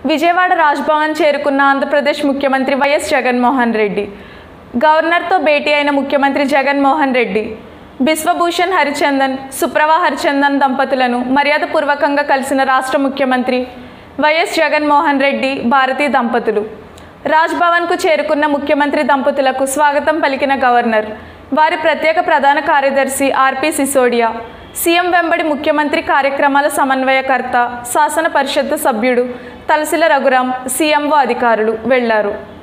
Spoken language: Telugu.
విజయవాడ రాజ్భవన్ చేరుకున్న ఆంధ్రప్రదేశ్ ముఖ్యమంత్రి వైఎస్ జగన్మోహన్ రెడ్డి గవర్నర్తో భేటీ అయిన ముఖ్యమంత్రి జగన్మోహన్ రెడ్డి బిశ్వభూషణ్ హరిచందన్ సుప్రభా హరిచందన్ దంపతులను మర్యాదపూర్వకంగా కలిసిన రాష్ట్ర ముఖ్యమంత్రి వైఎస్ జగన్మోహన్ రెడ్డి భారతీ దంపతులు రాజ్భవన్కు చేరుకున్న ముఖ్యమంత్రి దంపతులకు స్వాగతం పలికిన గవర్నర్ వారి ప్రత్యేక ప్రధాన కార్యదర్శి ఆర్పి సిసోడియా సీఎం వెంబడి ముఖ్యమంత్రి కార్యక్రమాల సమన్వయకర్త శాసన పరిషత్తు సభ్యుడు తలసిల రఘురాం సీఎంఓ అధికారులు వెళ్లారు